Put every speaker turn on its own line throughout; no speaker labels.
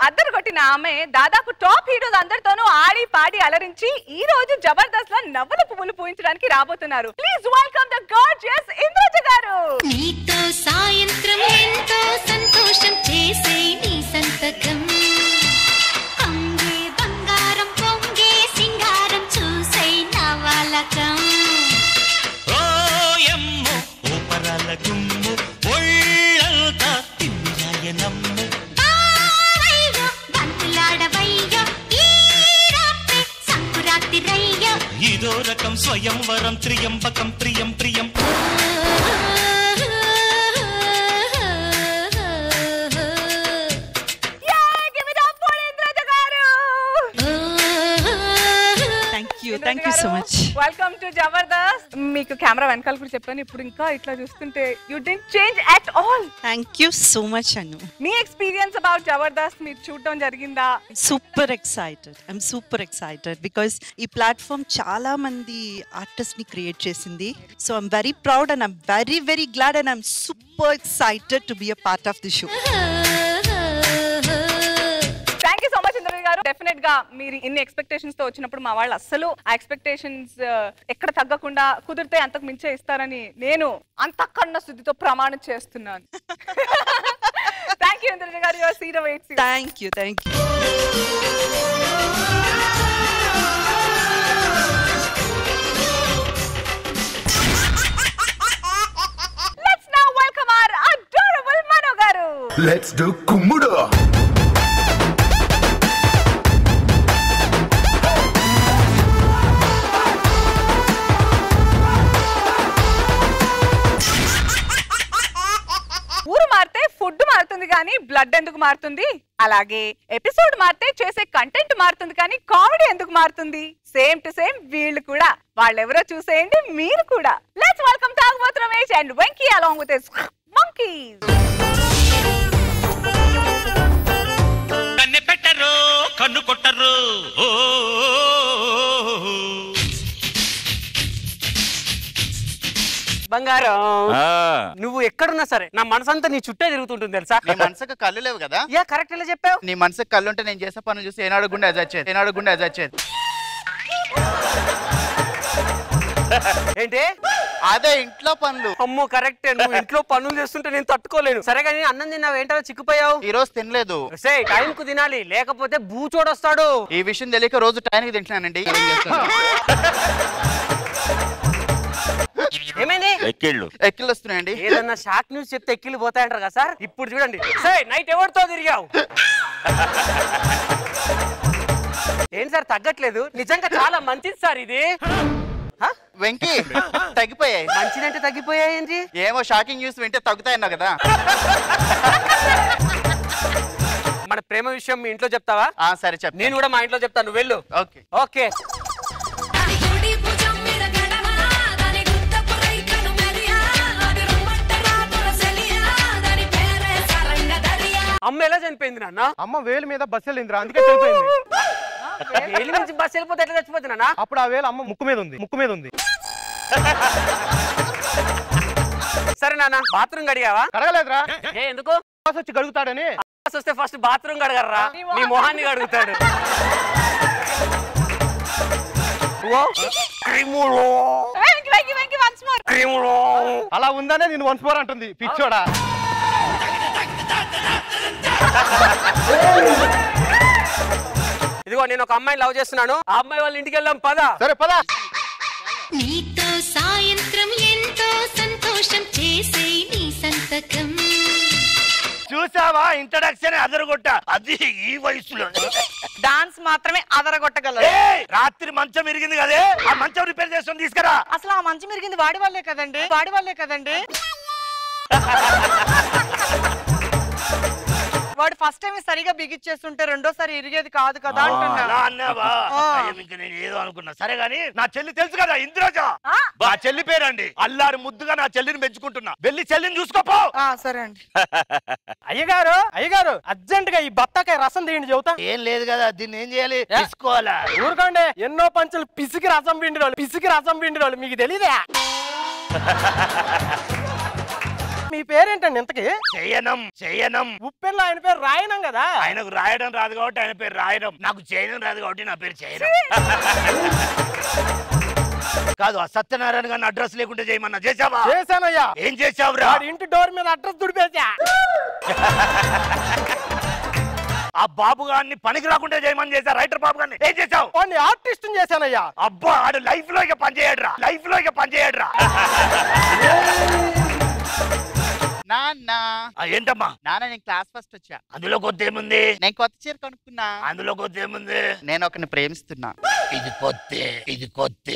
అద్దరు కొట్టిన ఆమె దాదాపు టాప్ హీరోస్ అందరితోనూ ఆడి పాడి అలరించి ఈ రోజు జబర్దస్త్ లో నవ్వుల పువ్వులు పూయించడానికి రాబోతున్నారు please welcome the gorgeous Indraja garu
నీతో సాయంత్రం ఎంతో సంతోషం చేసే నీ సంతకం అంగే బంగారం పొంగే సింగారం చూసే నవలకం
ఓయమ్మో ఓపరాల గుమ్ము ఒళ్ళంతా తిమ్మిరాయనమ్ము
బావయ్యో, బంతులాడవయ్యో, ఈ రాత్రి సంకురాత్రిరయ్యో.
ఇదో రకం స్వయంవరం త్రియంబకం ప్రియం ప్రియం
Indraja garu
thank you thank you so much
welcome to Jabardasth మీకు కెమెరా వెనకాల కూడా చెప్పాను ఇప్పుడు ఇంకా ఇట్లా చూస్తుంటే you didn't change at all
thank you so much అను
మీ ఎక్స్పీరియన్స్ అబౌట్ జబర్దస్త్ మీరు చూడడం జరిగిందా
super excited I'm super excited because ఈ ప్లాట్ఫామ్ చాలా మంది ఆర్టిస్ట్ ని క్రియేట్ చేసింది so I'm very proud and I'm very very glad and I'm super excited to be a part of the show
thank you so much Indraja garu definite గా మీరు ఇన్ని expectations తో వచ్చినప్పుడు మా వాళ్ళు అస్సలు ఆ ఎక్స్పెక్టేషన్స్ ఎక్కడ తగ్గకుండా కుదిరితే అంతకు మించే ఇస్తారని నేను అంతకన్నా శుద్ధితో ప్రమాణం చేస్తున్నాను thank you Indraja garu your సీర wait
thank you thank you
let's now welcome our adorable Mano garu
Let's do Kumuda.
ఊరు మారితే ఫుడ్ మారుతుంది కానీ బ్లడ్ ఎందుకు మారుతుంది అలాగే ఎపిసోడ్ మారితే చేసే కంటెంట్ మారుతుంది కానీ కామెడీ ఎందుకు మారుతుంది సేమ్ టు సేమ్ వీళ్ళు కూడా వాళ్ళెవరో చూసేయండి మీరు కూడా let's welcome Tagubothu Ramesh and Venky along with monkeys
కన్నె పెట్టరు కన్ను కొట్టరు ఓ
బంగారం
ఆ,
నువ్వు ఎక్కడున్నా సరే నా మనసంతా నీ చుట్టే తిరుగుతుంటుంది తెలుసా
నీ మనసుకు కళ్ళు లేవు కదా
యా కరెక్ట్ ఎలా చెప్పావు
నీ మనసుకు కళ్ళు ఉంటే నేను చేసే పనులు చూసి ఏనాడు గుండె అది వచ్చేది ఏనాడు గుండె అది వచ్చేది
ఏంటి
అదే ఇంట్లో పనులు
అమ్మో కరెక్ట్ నువ్వు ఇంట్లో పనులు చేస్తుంటే నేను తట్టుకోలేను సరే కానీ అన్నం తిన్నావు ఏంటో చిక్కుపోయావు
ఈ రోజు తినలేదు
సే టైం కు తినాలి లేకపోతే బూచోడొస్తాడు
ఈ విషయం తెలియక రోజు టైంకి తింటున్నానండి ఏం చేస్తాను?
ఏమైంది
ఎక్కిళ్ళు
ఎక్కిళ్ళు వస్తున్నాయండి
ఏదన్నా షాక్ న్యూస్ చెప్తే ఎక్కిలు పోతాయంటారు కదా సార్ ఇప్పుడు చూడండి సే నైట్ ఎవరితో తిరిగావు ఏంటి సార్ తగ్గట్లేదు నిజంగా చాలా మంచిది సార్ ఇది హ?
వెంకీ తగ్గిపోయాయి
మంచిదంటే తగ్గిపోయాయేంటి
ఏమో షాకింగ్ న్యూస్ వింటే తగ్గుతాయన్నావు కదా
మన ప్రేమ విషయం మీ ఇంట్లో చెప్తావా
ఆ సరే చెప్ప
నేను కూడా మా ఇంట్లో చెప్తాను నువ్వు వెళ్ళు
ఓకే
ఓకే
దాని కుడి భుజం మీద గడవ, దాని గుత్తపు రైకను మెరియ, అది రొమ్మంట రాతుల సెలియ, దాని పేరే సరంగధరియ.
అమ్మ ఎలా చనిపోయింది నాన్న
అమ్మ వేలు మీద బస్సు వెళ్ళిందిరా అందుకే చనిపోయింది
వేలి నుంచి బస్సు వెళ్ళిపోతే ఎట్లా చచ్చిపోతుంది నాన్న
అప్పుడు ఆ వేలు అమ్మ ముక్కు మీద ఉంది ముక్కు మీద ఉంది
సరే నాన్న బాత్రూమ్ గడిగావా
కడగలేదురా
ఏ ఎందుకు
బాస్ వచ్చి గడుగుతాడని
బాస్ వస్తే ఫస్ట్ బాత్రూమ్ కడగర్రా నీ మొహాన్ని కడుగుతాడు ఓ, క్రిములో,
వెంకీ వెంకీ వెంకీ వన్స్ మోర్
క్రిములో.
అలా ఉందనే నేను వన్స్ మోర్ అంటుంది పిచ్చోడా
ఇదిగో నేను ఒక అమ్మాయిని లవ్ చేస్తున్నాను ఆ అమ్మాయి వాళ్ళ ఇంటికి వెళ్దాం పద
సరే పదా
నీతో సాయంత్రం ఎంతో సంతోషం చేసే నీ సంతకం
చూసావా ఇంట్రడక్షన్ అదరగొట్ట అది ఈ వయసులో
డాన్స్ మాత్రమే అదరగొట్టగలరు
ఏయ్, రాత్రి మంచం ఇరిగింది కదే ఆ మంచం రిపేర్ చేసుకొని తీసుకురా
అసలు ఆ మంచి మెరిగింది వాడి వాళ్ళే కదండి వాడి వాళ్ళే కదండి వాడు ఫస్ట్ టైం సరిగా బిగిచ్చేస్తుంటే రెండోసారి ఇరిగేది కాదు కదా అంటున్నా
అలా అన్నావా
ఆ.
అయ్యో, ఇంక నేను ఏదో అనుకున్నా సరే గాని నా చెల్లి తెలుసు కదా ఇంద్రజ
ఆ.
నా చెల్లి పేరండి అల్లారి ముద్దుగా నా చెల్లిని పెంచుకుంటున్నా వెళ్ళి చెల్లిని చూసుకోపో
ఆ, సరే అండి
అయ్యగారు అయ్యగారు అర్జెంట్ గా ఈ బత్తాకాయ రసం తీయండి చెబుతా
ఏం లేదు కదా దీన్ని ఏం చేయాలి తీసుకోవాలా
ఊరుకోండి ఎన్నో పంచులు పిసికి రసం పిండి వాళ్ళు పిసికి రసం పిండి వాళ్ళు మీకు తెలీదా మీ పేరేంటండి ఇంతకి
చేయనం చేయనం
ఉప్పెన్లో ఆయన పేరు రాయనం కదా
ఆయనకు రాయడం రాదు కాబట్టి ఆయన పేరు రాయడం నాకు చేయడం రాదు కాబట్టి నా పేరు చేయడం కాదు ఆ సత్యనారాయణ గారిని అడ్రస్ లేకుండా చేయమన్నా చేసావా
చేశానయ్యా
ఏం చేసావురా
వాడి ఇంటి డోర్ మీద అడ్రస్ దుడిపేసా
ఆ బాబు గారిని పనికి రాకుండా చేయమని చేశా రైటర్ బాబు గారిని ఏం చేసావు
వాడిని ఆర్టిస్ట్ చేశానయ్యా
అబ్బా ఆడు లైఫ్ లో ఇక పని చేయడరా లైఫ్ లో ఇక పని చేయడరా
నాన్న
ఆ, ఏంటమ్మా
నాన్న నేను క్లాస్ ఫస్ట్ వచ్చా
అందులో కొత్త ఏముంది
నేను కొత్త చీర కొనుక్కున్నా
అందులో కొత్త ఏముంది
నేను ఒకరిని ప్రేమిస్తున్నా
ఇది కొత్తే ఇది కొత్తే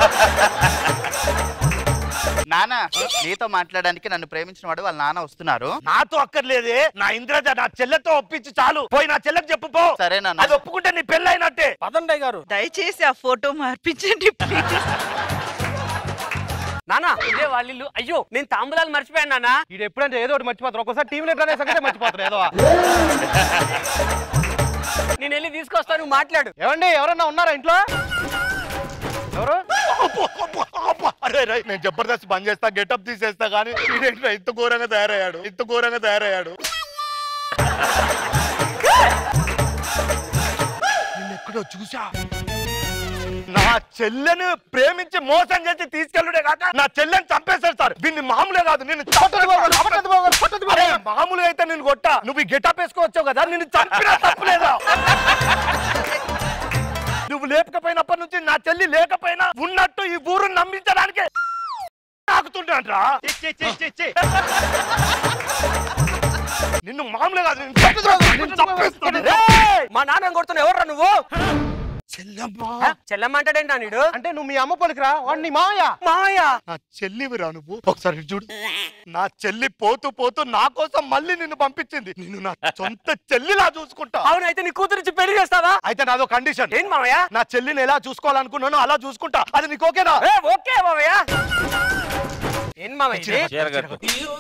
నాన్న నీతో మాట్లాడడానికి నన్ను ప్రేమించిన వాడు వాళ్ళ నాన్న వస్తున్నారు
నాతో అక్కర్లేదే నా ఇంద్రజ నా చెల్లెతో ఒప్పించి చాలు పోయి నా చెల్లెకి చెప్పు పో
సరే నాన్న
అది ఒప్పుకుంటే నీ పెళ్ళైనట్టే
పదండి గారు
దయచేసి ఆ ఫోటో మార్పించండి ప్లీజ్
నానా ఇదే వాళ్ళ ఇల్లు అయ్యో నేను తాంబూలాలు మర్చిపోయాను నానా
ఇది ఎప్పుడంటే ఏదో ఒకటి మర్చిపోతారు ఒక్కోసారి టీం లీడర్ అనే సంగతి మర్చిపోతారు ఏదో
నేను వెళ్ళి తీసుకొస్తాను నువ్వు మాట్లాడు
ఏమండి ఎవరన్నా ఉన్నారా ఇంట్లో ఎవరు
అబ్బో, అబ్బో, అబ్బో. అరే రే నేను జబర్దస్త్ బంద్ చేస్తా గెటప్ తీసేస్తా కానీ ఇదేంట్రా ఇంత ఘోరంగా తయారయ్యాడు ఇంత ఘోరంగా తయారయ్యాడు నిన్నెక్కడో చూసా నా చెల్లెను ప్రేమించి మోసం చేసి తీసుకెళ్ళుడే కాక నా చెల్లెని చంపేశారు సార్ దీన్ని మామూలే కాదు నిన్ను చంపలేదు అరే, మామూలుగా అయితే నేను కొట్టా నువ్వు ఈ గెటప్ వేసుకోవచ్చావు కదా నిన్ను చంపినా తప్పలేదా నువ్వు లేపకపోయినప్పటి నుంచి నా చెల్లి లేకపోయినా ఉన్నట్టు ఈ ఊరు నమ్మించడానికి ఆగుతుంటాడ్రా నిన్ను మామూలుగా కాదు, నిన్ను చంపుతా, నిన్ను చంపేస్తాను.
ఏయ్! మా నాన్న కొడుతున్నా ఎవర్రా నువ్వు
చెల్లమ్మా
హ? చెల్లమ్మ అంటాడేంటా నీడు
అంటే నువ్వు మీ అమ్మ పలికిరా వాడిని నీ మావయ్య
మామయ్య
నా చెల్లివిరా నువ్వు ఒకసారి ఇటు చూడు నా చెల్లి పోతూ పోతూ నా కోసం మళ్ళీ నిన్ను పంపించింది నిన్ను నా సొంత చెల్లిలా చూసుకుంటా
అవును అయితే నీ కూతురిచ్చి పెళ్లి చేస్తావా
అయితే నాదో కండిషన్
ఏంటి మామయ్య
నా చెల్లిని ఎలా చూసుకోవాలనుకున్నానో అలా చూసుకుంటా అది నీకు ఓకేనా
ఏ, ఓకే మామయ్య ఏం మామయ్య ఇది?
చీర కట్టు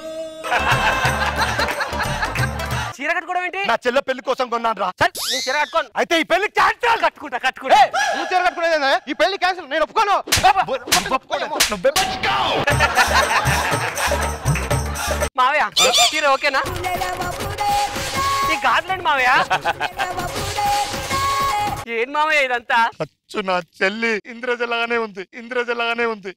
చీర కట్టుకోవడం ఏంటి
నా చెల్లె పెళ్లి కోసం కొన్నాను రా
సరే నేను చీర కట్టుకోను
అయితే ఈ పెళ్లి క్యాన్సల్
కట్టుకుంటా కట్టుకుంటా
ఏయ్, నువ్వు చీర కట్టుకునేది ఏంది? ఈ పెళ్లి క్యాన్సిల్ నేను ఒప్పుకోను
మావయ్య చీర ఓకేనా నీ గాజులండి మావయ్య ఏం మావయ్య ఇదంతా
అచ్చు నా చెల్లి ఇంద్రజలాగానే ఉంది ఇంద్రజలాగానే ఉంది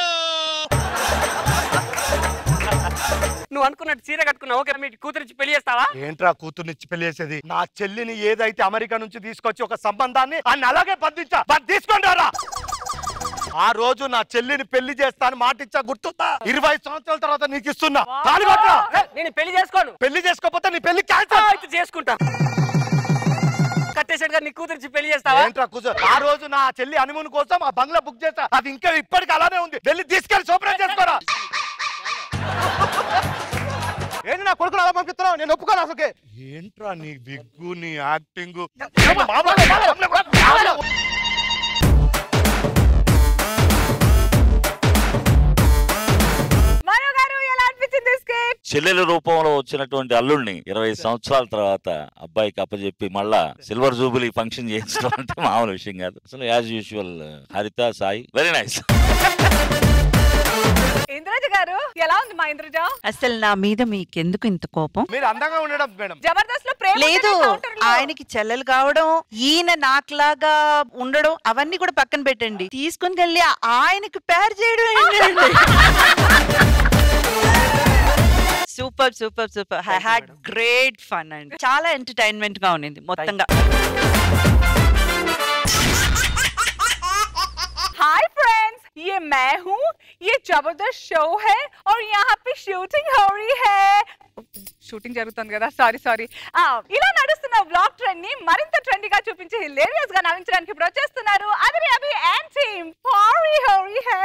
నువ్వు అనుకున్నట్టు చీర కట్టుకున్నావు ఓకే మీ కూతురిచ్చి పెళ్లి చేస్తావా
ఏంట్రా కూతుర్నిచ్చి పెళ్లి చేసేది నా చెల్లిని ఏదైతే అమెరికా నుంచి తీసుకొచ్చి ఒక సంబంధాన్ని ఆయన అలాగే బంధించా బంధ్ తీసుకోండి రా ఆ రోజు నా చెల్లిని పెళ్లి చేస్తాను మాటిచ్చా గుర్తుందా ఇరవై సంవత్సరాల తర్వాత నీకు ఇస్తున్నా తాళి కట్టురా.
ఏ, నేను పెళ్లి చేసుకోను
పెళ్లి చేసుకోకపోతే నీ పెళ్లి
ఆ,
క్యాన్సల్
అయితే చేసుకుంటా కట్టేసాడు నీ కూతురిచ్చి పెళ్లి చేస్తావా
ఏంట్రా కూర్చో ఆ రోజు నా చెల్లి హనీమూన్ కోసం ఆ బంగ్లా బుక్ చేస్తా అది ఇంకా ఇప్పటికి అలానే ఉంది వెళ్ళి తీసుకెళ్లి శుభ్రం చేసుకోరా
ఏంటి నా కొడుకుని అలా పంపిస్తున్నావు నేను ఒప్పుకోను అసలుకి
ఏంట్రా నీ విగ్గు నీ యాక్టింగ్
మనో గారు ఎలా అనిపించింది స్కిట్
చెల్లెల రూపంలో వచ్చినటువంటి అల్లుడిని ఇరవై సంవత్సరాల తర్వాత అబ్బాయికి అప్పచెప్పి మళ్ళా సిల్వర్ జూబిలీ ఫంక్షన్ చేయించడం అంటే మామూలు విషయం కాదు అసలు యాజ్ యూజువల్ హరిత సాయి వెరీ నైస్
ఇంద్రజ గారు ఎలా ఉంది మా ఇంద్రజ
అసలు నా మీద మీకెందుకు ఇంత కోపం
మీరు అందంగా ఉండడం మేడం
జబర్దస్త్ లో ప్రేమ
లేదు
ఉంటేనే counter లో.
ఆయనకి చెల్లెలు కావడం ఈయన నాకులాగా ఉండడం అవన్నీ కూడా పక్కన పెట్టండి తీసుకుని వెళ్ళి ఆయనకి పేరు చేయడం ఏంటండి super super super I had great fun అండి చాలా ఎంటర్టైన్మెంట్ గా ఉన్నింది మొత్తంగా
हाय फ्रेंड्स ये मैं हूँ ये जबरदस्त शो है और यहाँ पे शूटिंग हो रही है షూటింగ్ జరుగుతుంది కదా సారీ సారీ ఇలా నడుస్తున్న బ్లాగ్ ట్రెండ్ ని మరింత ట్రెండీగా చూపించి హిలేరియస్ గా నవ్వించడానికి ఇప్పుడు వచ్చేస్తున్నారు అదిరి అభి అండ్ టీమ్ హోరీ హోరీ హే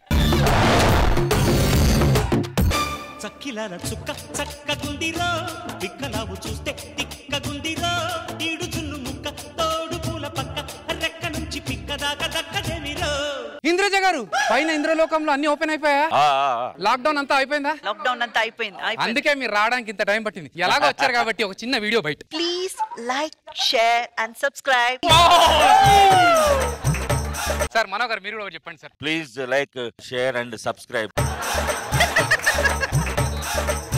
చక్కిలాల చుక్క చక్కగుందిరో బిక్కలావు చూస్తే తిక్కగుందిరో ఈడు జున్ను ముక్క తోడు పూల పక్క రెక్క నుంచి పిక్క దాకా దక్కదేవిరో
ఇంద్రజ గారు పైన ఇంద్రలోకంలో అన్ని ఓపెన్ అయిపోయా లాక్డౌన్ అంతా అయిపోయిందా
లాక్డౌన్ అంతా అయిపోయింది అయిపోయింది
అందుకే మీరు రావడానికి ఇంత టైం పట్టింది ఎలాగో వచ్చారు కాబట్టి ఒక చిన్న వీడియో బయట
please like share and subscribe
sir Mano garu మీరు కూడా ఒకటి చెప్పండి sir
please like share and subscribe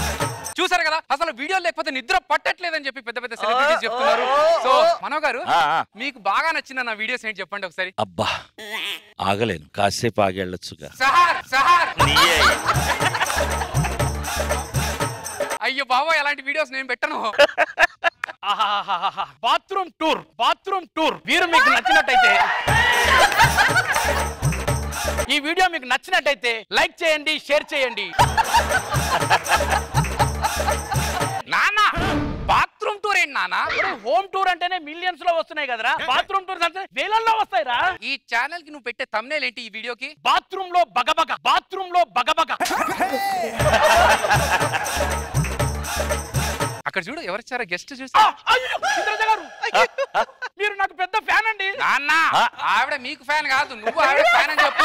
చూసారు కదా అసలు వీడియో లేకపోతే నిద్ర పట్టట్లేదని చెప్పి పెద్ద పెద్ద సెలబ్రిటీస్ చెప్తున్నారు సో మనో గారు
ఆ, ఆ.
మీకు బాగా నచ్చిన నా వీడియోస్ ఏంటి చెప్పండి ఒకసారి
అబ్బా ఆగలేను కాసేపు ఆగెళ్ళొచ్చుగా
సహార్ సహార్
నీయే
అయ్యో బాబా ఎలాంటి వీడియోస్ నేను పెట్టను బాత్రూమ్ టూర్ బాత్రూమ్ టూర్ వీరు మీకు నచ్చినట్టయితే ఈ వీడియో మీకు నచ్చినట్టయితే లైక్ చేయండి షేర్ చేయండి నాన్న బాత్రూమ్ టూర్ ఏంటి నాన్న హోమ్ టూర్ అంటేనే మిలియన్స్ లో వస్తున్నాయి కదరా బాత్రూమ్ టూర్ అంటే వేలల్లో వస్తాయిరా ఈ ఛానల్ కి నువ్వు పెట్టే తమ్నేల్ ఏంటి ఈ వీడియోకి బాత్రూమ్ లో బగబగ బాత్రూమ్ లో బగబగ అక్కడ చూడు ఎవరిచ్చారా గెస్ట్ చూసి మీరు నాకు పెద్ద ఫ్యాన్ అండి నాన్న ఆవిడ మీకు ఫ్యాన్ కాదు నువ్వు ఆవిడ ఫ్యాన్ అని చెప్పు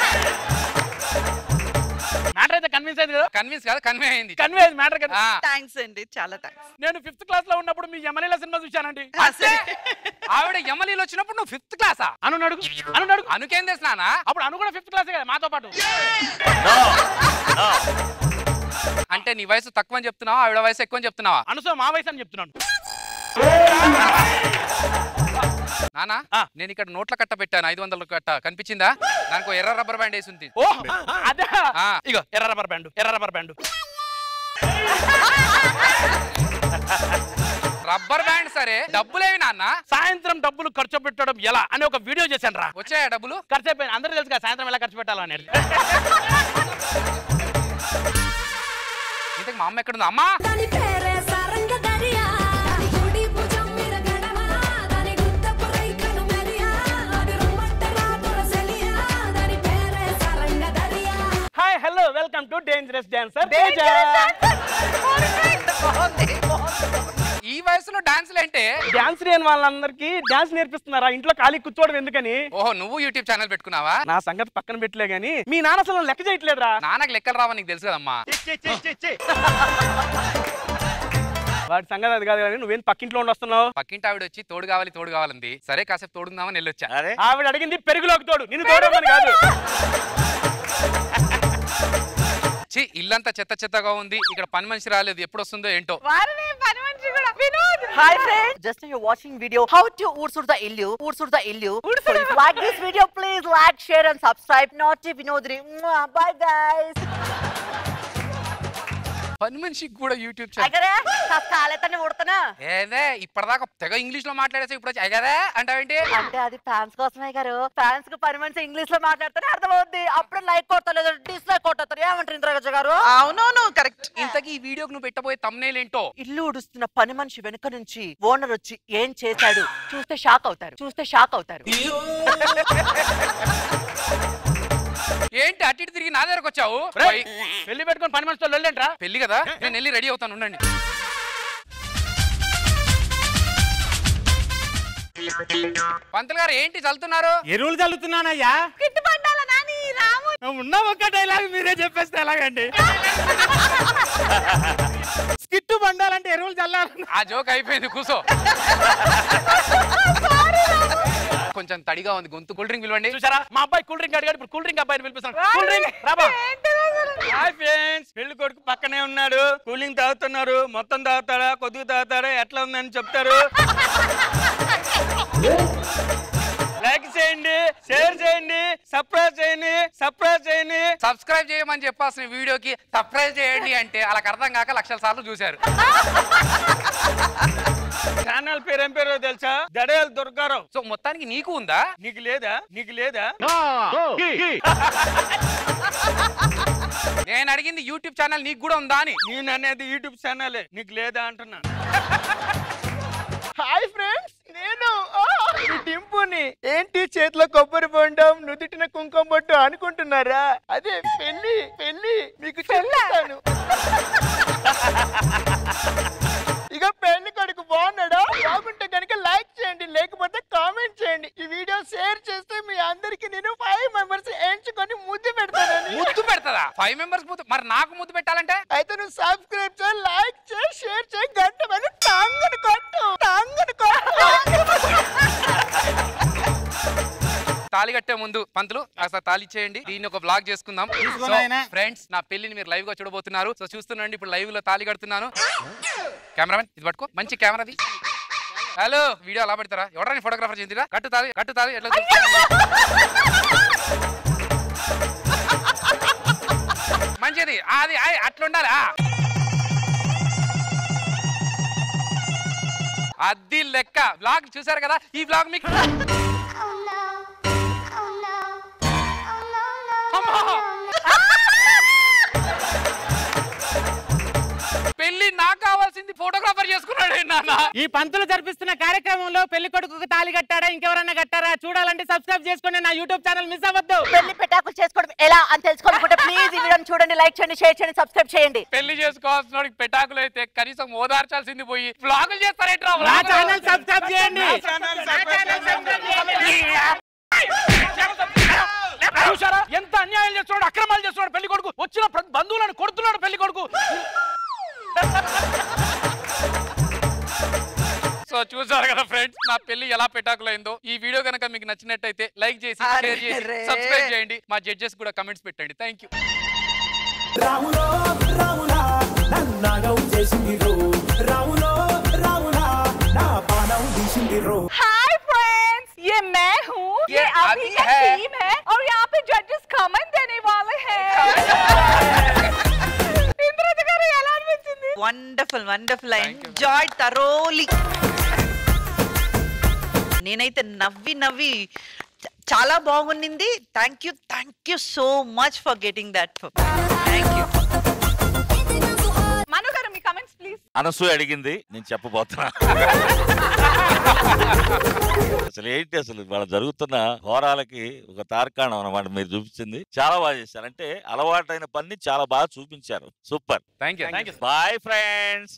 మ్యాటర్ అయితే కన్విన్స్ అయింది కదా కన్విన్స్ కాదు కన్వే అయింది కన్వే అయింది మ్యాటర్ కదా
థ్యాంక్స్ అండి చాలా థ్యాంక్స్
నేను ఫిఫ్త్ క్లాస్ లో ఉన్నప్పుడు మీ ఎమ్మెల్యేల సినిమా చూశానండి అంటే ఆవిడ ఎమ్మెల్యేలు వచ్చినప్పుడు నువ్వు ఫిఫ్త్ క్లాసా అను అడుగు అను అడుగు అనుకేం తెలుసునా అప్పుడు అను కూడా ఫిఫ్త్ క్లాస్ కదా మాతో పాటు అంటే నీ వయసు తక్కువ అని చెప్తున్నావా ఆవిడ వయసు ఎక్కువ అని చెప్తున్నావా అనుసో మా వయసు అని చెప్తున్నాను నానా నేను ఇక్కడ నోట్ల కట్ట పెట్టాను ఐదు వందల కట్ట కనిపించిందా దానికి ఓ ఎర్ర రబ్బర్ బ్యాండ్ వేసి ఉంది అదే ఇగో ఎర్ర రబ్బర్ బ్యాండ్ ఎర్ర రబ్బర్ బ్యాండ్ రబ్బర్ బ్యాండ్ సరే డబ్బులేవి నాన్న సాయంత్రం డబ్బులు ఖర్చు పెట్టడం ఎలా అని ఒక వీడియో చేశాను రా వచ్చాయా డబ్బులు ఖర్చు అయిపోయింది అందరూ తెలుసు కదా సాయంత్రం ఎలా ఖర్చు పెట్టాలని ఇంతకు మా అమ్మ ఎక్కడ ఉంది అమ్మా
దాని పేరే సారంగ దరియా దాని కుడి భుజం మీద గడవ దాని గుత్తపు రైకను మెరియా అది రొమ్మంటే రాతుల సెలియా దాని పేరే Saranga Dariya
hi hello welcome to dangerous dancer
ఈ వయసులో డాన్సులు అంటే
డాన్స్ లేని వాళ్ళందరికీ డాన్స్ నేర్పిస్తున్నారా ఇంట్లో ఖాళీ కూర్చోవడం ఎందుకని
ఓహో నువ్వు యూట్యూబ్ ఛానల్ పెట్టుకున్నావా
నా సంగతి పక్కన పెట్టలే గానీ మీ నాన్న అసలు లెక్క చేయట్లేదురా
నాన్నకు లెక్కలు రావా నీకు తెలుసు కదమ్మా
వాడి సంగతి అది కాదు కానీ నువ్వేం పక్కింట్లో ఉండి వస్తున్నావు
పక్కింటి ఆవిడ వచ్చి తోడు కావాలి తోడు కావాలంది సరే కాసేపు తోడుందామని వెళ్ళొచ్చా
అరే
ఆవిడ అడిగింది పెరుగులోకి తోడు నిన్ను తోడమని కాదు
చి ఇల్లంతా చెత్త చెత్తగా ఉంది ఇక్కడ పని మనిషి రాలేదు ఎప్పుడు వస్తుందో ఏంటో
వారనే పని మనిషి కూడా Vinod
Hi friends, just now you're watching video how to ursur the illu, ursur the illu. So if you like this video, please like, share and subscribe. Not to Vinodri. Mwah, Bye guys.
పని మనిషికి కూడా YouTube channel
అగరే కాలేతని ఉడతనా
ఏదే ఇప్పటిదాకా తెగ English లో మాట్లాడేసి ఇప్పుడు వచ్చి అగదే అంటావేంటి
అంటే అది ఫ్యాన్స్ కోసమే గారు ఫ్యాన్స్ కు పని మనిషి ఇంగ్లీష్ లో మాట్లాడితేనే అర్థమవుద్ది అప్పుడు లైక్ కొట్టలేదు డిస్లైక్ కొట్టతారు ఏమంటారు ఇంద్రగజ గారు
అవునవును కరెక్ట్
ఇంతకీ ఈ వీడియోకి నువ్వు పెట్టబోయే తమ్నేల్ ఏంటో
ఇల్లు ఉడుస్తున్న పని మనిషి వెనుక నుంచి ఓనర్ వచ్చి ఏం చేశాడు చూస్తే షాక్ అవుతారు చూస్తే షాక్ అవుతారు
ఏంటి అటు ఇటు తిరిగి నా దగ్గరకు వచ్చావు
రేయ్, పెళ్లి పెట్టుకొని పని మనిషితో వెళ్ళంట్రా
పెళ్లి కదా నేను వెళ్ళి రెడీ అవుతాను ఉండండి పంతులు గారు ఏంటి చల్లుతున్నారు
ఎరువులు చల్లుతున్నానయ్యా
గిట్టుపడ్డాల నాని రాము
ఉన్న ఒక్క డైలాగ్ మీరే చెప్పేస్తే ఎలాగండి స్కిట్టు బండాలంటే ఎరువులు చల్లాలి
ఆ జోక్ అయిపోయింది కూసో కొంచెం తడిగా ఉంది గొంతు కూల్ డ్రింక్ పిలవండి
చూసారా మా అబ్బాయి కూల్ డ్రింక్ అడిగాడు ఇప్పుడు కూల్ డ్రింక్ అబ్బాయిని పిలిపిస్తాను కూల్ డ్రింక్ రాబా హాయ్ ఫ్రెండ్స్ పెళ్లి కొడుకు పక్కనే ఉన్నాడు కూలింగ్ తాగుతున్నారు మొత్తం తాగుతాడా కొద్దిగా తాగుతాడా ఎట్లా ఉందని చెప్తారు లైక్ చేయండి షేర్ చేయండి సబ్స్క్రైబ్ చేయండి సబ్స్క్రైబ్ చేయండి
సబ్స్క్రైబ్ చేయమని చెప్పాల్సిన వీడియోకి సబ్స్క్రైబ్ చేయండి అంటే వాళ్ళకి అర్థం కాక లక్షల సార్లు చూశారు
ఛానల్ పేరు ఏం పేరో తెలుసా దడేల్ దుర్గారావు
సో మొత్తానికి నీకు ఉందా
నీకు లేదా నీకు లేదా
నేను అడిగింది యూట్యూబ్ ఛానల్ నీకు కూడా ఉందా అని
నేను అనేది యూట్యూబ్ ఛానలే నీకు లేదా అంటున్నా హాయ్ ఫ్రెండ్స్ నేను ఆ, ఈ డింపుని ఏంటి చేతిలో కొబ్బరి బొండం నుదుటిన కుంకుమ బొట్టు అనుకుంటున్నారా అదే పెళ్లి పెళ్లి మీకు చెప్తాను ఇక పెళ్లి కొడుకు బాగున్నాడా బాగుంటే కనుక లైక్ చేయండి లేకపోతే కామెంట్ చేయండి ఈ వీడియో షేర్ చేస్తే మీ అందరికి నేను ఫైవ్ మెంబర్స్ ఎంచుకొని ముద్దు పెడతానని
ముద్దు పెడతదా ఫైవ్ మెంబర్స్ ముద్దు మరి నాకు ముద్దు పెట్టాలంటే
అయితే నువ్వు సబ్స్క్రైబ్ చేయి లైక్ చేయి షేర్ చేయి గంట మీద టాంగను కొట్టు టాంగను కొట్టు
తాళి కట్టే ముందు పంతులు అసలు తాళి ఇచ్చేయండి దీన్ని ఒక బ్లాగ్ చేసుకుందాం ఫ్రెండ్స్ నా పెళ్లిని మీరు లైవ్ గా చూడబోతున్నారు సో చూస్తుండండి ఇప్పుడు లైవ్ లో తాళి కడుతున్నాను కెమెరామెన్ ఇది పట్టుకో మంచి కెమెరాది హలో వీడియో అలా పెడతారా ఎవరైనా ఫోటోగ్రాఫర్ చెందిరా కట్టు తాళి కట్టు తాళి ఎట్లా మంచిది అది ఆయ్, అట్లా ఉండాలి ఆ. అది లెక్క బ్లాగ్ చూసారు కదా ఈ బ్లాగ్ మీకు అమ్మా! పెళ్లి నాకు కావాల్సింది ఫోటోగ్రాఫర్ చేసుకున్నాడు నాన్న
ఈ పంతులు జరిపిస్తున్న కార్యక్రమంలో పెళ్లి కొడుకు తాళి కట్టాడా ఇంకెవరన్నా కట్టారా చూడాలంటే సబ్స్క్రైబ్ చేసుకోండి నా యూట్యూబ్ ఛానల్ మిస్ అవ్వద్దు
పెళ్లి పెటాకులు చేసుకోవడం ఎలా అని తెలుసుకోవాలనుకుంటే ప్లీజ్ ఈ వీడియోని చూడండి లైక్ చేయండి షేర్ చేయండి సబ్స్క్రైబ్ చేయండి
పెళ్లి చేసుకోవాల్సిన వాడికి పెటాకులు అయితే కనీసం ఓదార్చాల్సింది పోయి బ్లాగులు చేస్తారేట్రా
నా
vlog లు?
ఛానల్ సబ్స్క్రైబ్ చేయండి
చూశారా ఎంత అన్యాయం చేస్తున్నాడు అక్రమాలు చేస్తున్నాడు పెళ్లి కొడుకు వచ్చిన ప్ర- బంధువులను కొడుతున్నాడు పెళ్లి కొడుకు సో చూసారు కదా ఫ్రెండ్స్ నా పెళ్లి ఎలా పెటాకులైందో ఈ వీడియో కనుక మీకు నచ్చినట్టయితే లైక్ చేసి షేర్ చేసి
అరెరే.
సబ్స్క్రైబ్ చేయండి మా జడ్జెస్ కూడా కమెంట్స్ పెట్టండి థ్యాంక్ యూ
రాములో రాములా నన్నాగం చేసింది రో రాములో రాములా నా పానం తీసింది రో
हाय फ्रेंड्स ये मैं हूँ ये
ये
अभी
अभी
का
है।
टीम है और यहाँ पे जजेस कमेंट देने वाले हैं ఇంద్రజ గారు ఎలా అనిపించింది
wonderful wonderful
Thank you,
enjoy thoroughly నేనైతే నవ్వి నవ్వి చ- చాలా బాగుండింది thank you thank you so much for getting that thank you
Manu garu మీ కమెంట్స్ ప్లీజ్
అనసూయ అడిగింది నేను చెప్పబోతున్నా అసలు ఏంటి అసలు వాళ్ళ జరుగుతున్న హోరాలకి ఒక తార్కాణం అన్నమాట మీరు చూపించింది చాలా బాగా చేశారు అంటే అలవాటైన పని చాలా బాగా చూపించారు super
thank you thank you
boy friends